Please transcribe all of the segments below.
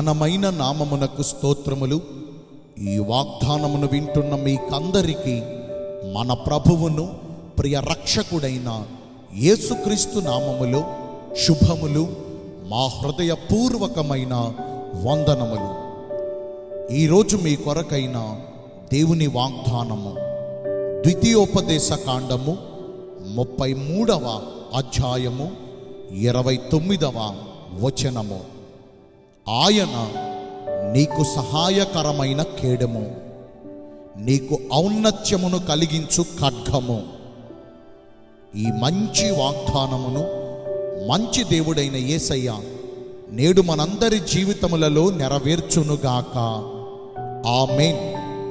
ఘనమైన నామమునకు స్తోత్రములు ఈ వాగ్దానమును వింటున్న మీకందరికీ మన ప్రభువును ప్రియ రక్షకుడైన యేసుక్రీస్తు నామములో శుభములు మా హృదయపూర్వకమైన వందనములు ఈరోజు మీ కొరకైన దేవుని వాగ్దానము ద్వితీయోపదేశ కాండము ముప్పై మూడవ అధ్యాయము ఇరవై తొమ్మిదవ వచనము ఆయన నీకు సహాయకరమైన కేడము నీకు ఔన్నత్యమును కలిగించు ఖడ్గము ఈ మంచి వాగ్దానమును మంచి దేవుడైన యేసయ్య నేడు మనందరి జీవితములలో నెరవేర్చునుగాక ఆమేన్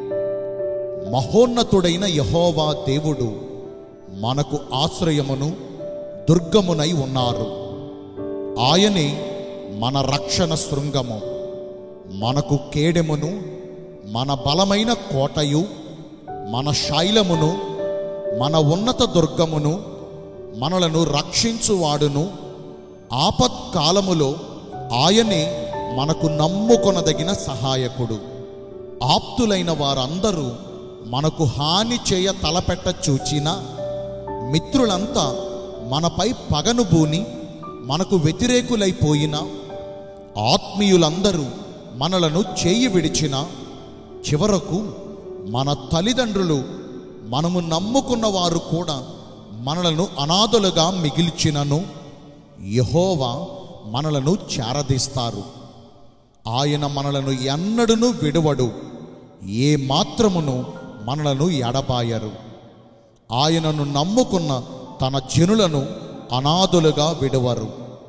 మహోన్నతుడైన యహోవా దేవుడు మనకు ఆశ్రయమును దుర్గమునై ఉన్నారు ఆయనే మన రక్షణ శృంగము మనకు కేడెమును మన బలమైన కోటయు మన శైలమును మన ఉన్నత దుర్గమును మనలను రక్షించువాడును ఆపత్కాలములో ఆయనే మనకు నమ్ముకొనదగిన సహాయకుడు ఆప్తులైన వారందరూ మనకు హాని చేయ తలపెట్ట చూచినా మిత్రులంతా మనపై పగను బూని మనకు వ్యతిరేకులైపోయిన ఆత్మీయులందరూ మనలను చేయి విడిచిన చివరకు మన తల్లిదండ్రులు మనము నమ్ముకున్న వారు కూడా మనలను అనాథలుగా మిగిల్చినను యహోవా మనలను చేరదీస్తారు ఆయన మనలను ఎన్నడును విడువడు ఏ మాత్రమును మనలను ఎడబాయరు ఆయనను నమ్ముకున్న తన జనులను అనాథులుగా విడువరు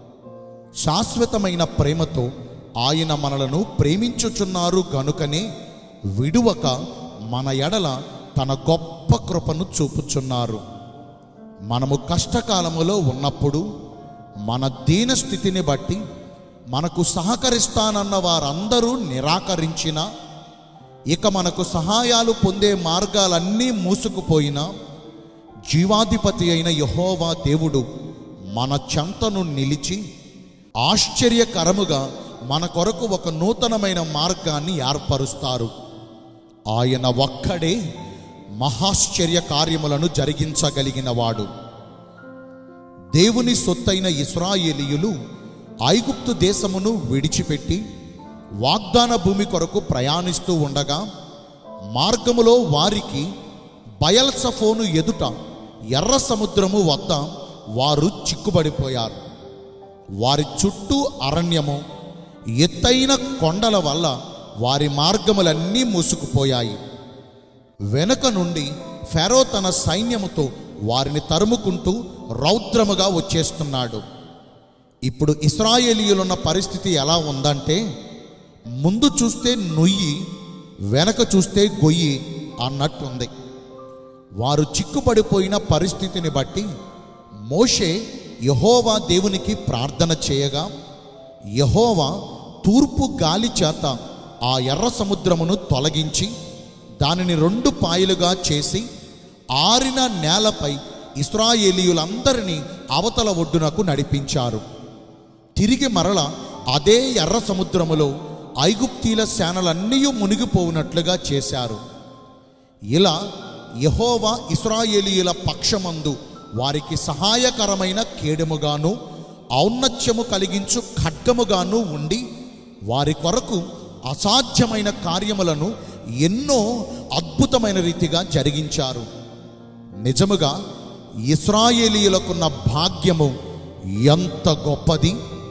శాశ్వతమైన ప్రేమతో ఆయన మనలను ప్రేమించుచున్నారు గనుకనే విడువక మన ఎడల తన గొప్ప కృపను చూపుచున్నారు మనము కష్టకాలములో ఉన్నప్పుడు మన దీన స్థితిని బట్టి మనకు సహకరిస్తానన్న వారందరూ నిరాకరించిన ఇక మనకు సహాయాలు పొందే మార్గాలన్నీ మూసుకుపోయినా జీవాధిపతి అయిన యహోవా దేవుడు మన చెంతను నిలిచి ఆశ్చర్యకరముగా మన కొరకు ఒక నూతనమైన మార్గాన్ని ఏర్పరుస్తారు ఆయన ఒక్కడే మహాశ్చర్య కార్యములను జరిగించగలిగిన వాడు దేవుని సొత్తైన ఇస్రాయేలీయులు ఐగుప్తు దేశమును విడిచిపెట్టి వాగ్దాన భూమి కొరకు ప్రయాణిస్తూ ఉండగా మార్గములో వారికి బయల్సఫోను ఎదుట ఎర్ర సముద్రము వద్ద వారు చిక్కుబడిపోయారు వారి చుట్టూ అరణ్యము ఎత్తైన కొండల వల్ల వారి మార్గములన్నీ మూసుకుపోయాయి వెనుక నుండి ఫెరో తన సైన్యముతో వారిని తరుముకుంటూ రౌద్రముగా వచ్చేస్తున్నాడు ఇప్పుడు ఇస్రాయేలీయులున్న పరిస్థితి ఎలా ఉందంటే ముందు చూస్తే నుయ్యి వెనక చూస్తే గొయ్యి అన్నట్టుంది వారు చిక్కుపడిపోయిన పరిస్థితిని బట్టి మోషే యహోవా దేవునికి ప్రార్థన చేయగా యహోవా తూర్పు గాలి చేత ఆ ఎర్ర సముద్రమును తొలగించి దానిని రెండు పాయలుగా చేసి ఆరిన నేలపై ఇస్రాయేలీయులందరినీ అవతల ఒడ్డునకు నడిపించారు తిరిగి మరల అదే ఎర్ర సముద్రములో ఐగుప్తీల సేనలన్నీ మునిగిపోవునట్లుగా చేశారు ఇలా యహోవా ఇస్రాయేలీయుల పక్షమందు వారికి సహాయకరమైన కేడముగాను ఔన్నత్యము కలిగించు ఖడ్గముగాను ఉండి వారి కొరకు అసాధ్యమైన కార్యములను ఎన్నో అద్భుతమైన రీతిగా జరిగించారు నిజముగా ఇస్రాయేలీయులకున్న భాగ్యము ఎంత గొప్పది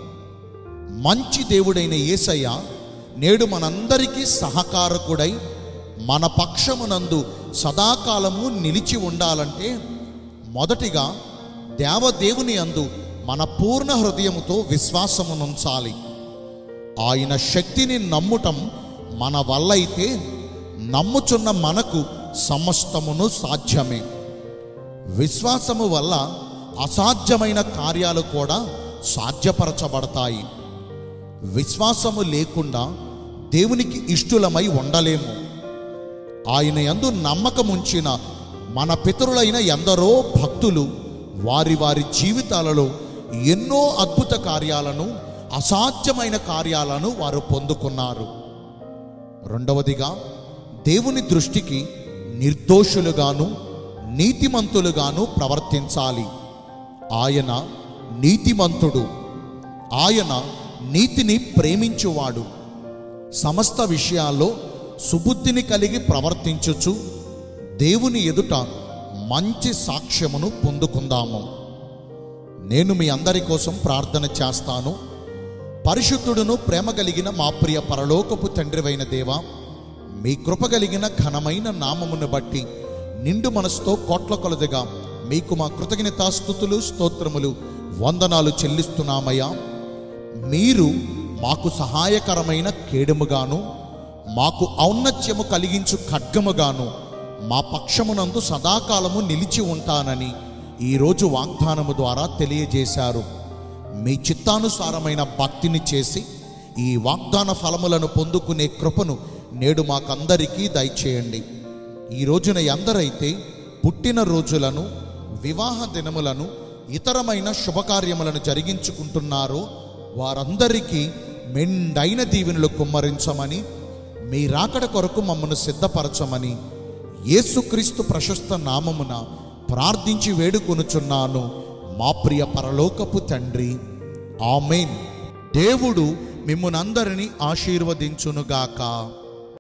మంచి దేవుడైన యేసయ్య నేడు మనందరికీ సహకారకుడై మన పక్షమునందు సదాకాలము నిలిచి ఉండాలంటే మొదటిగా దేవదేవుని అందు మన పూర్ణ హృదయముతో విశ్వాసమునుంచాలి ఆయన శక్తిని నమ్ముటం మన వల్ల అయితే నమ్ముచున్న మనకు సమస్తమును సాధ్యమే విశ్వాసము వల్ల అసాధ్యమైన కార్యాలు కూడా సాధ్యపరచబడతాయి విశ్వాసము లేకుండా దేవునికి ఇష్టులమై ఉండలేము ఆయన యందు నమ్మకముంచిన మన పితరులైన ఎందరో భక్తులు వారి వారి జీవితాలలో ఎన్నో అద్భుత కార్యాలను అసాధ్యమైన కార్యాలను వారు పొందుకున్నారు రెండవదిగా దేవుని దృష్టికి నిర్దోషులుగాను నీతిమంతులుగాను ప్రవర్తించాలి ఆయన నీతిమంతుడు ఆయన నీతిని ప్రేమించువాడు సమస్త విషయాల్లో సుబుద్ధిని కలిగి ప్రవర్తించుచు దేవుని ఎదుట మంచి సాక్ష్యమును పొందుకుందాము నేను మీ అందరి కోసం ప్రార్థన చేస్తాను పరిశుద్ధుడును ప్రేమ కలిగిన మా ప్రియ పరలోకపు తండ్రివైన దేవా మీ కృప కలిగిన ఘనమైన నామమును బట్టి నిండు మనసుతో కోట్ల కొలదిగా మీకు మా కృతజ్ఞతాస్థుతులు స్తోత్రములు వందనాలు చెల్లిస్తున్నామయ్యా మీరు మాకు సహాయకరమైన కేడుముగాను మాకు ఔన్నత్యము కలిగించు ఖడ్గముగాను మా పక్షమునందు సదాకాలము నిలిచి ఉంటానని ఈరోజు వాగ్దానము ద్వారా తెలియజేశారు మీ చిత్తానుసారమైన భక్తిని చేసి ఈ వాగ్దాన ఫలములను పొందుకునే కృపను నేడు మాకందరికీ దయచేయండి ఈ రోజున ఎందరైతే పుట్టిన రోజులను వివాహ దినములను ఇతరమైన శుభకార్యములను జరిగించుకుంటున్నారో వారందరికీ మెండైన దీవెనలు కుమ్మరించమని మీ రాకడ కొరకు మమ్మను సిద్ధపరచమని యేసుక్రీస్తు ప్రశస్త నామమున ప్రార్థించి వేడుకొనుచున్నాను మా ప్రియ పరలోకపు తండ్రి ఆమెన్ దేవుడు మిమ్మునందరినీ ఆశీర్వదించునుగాక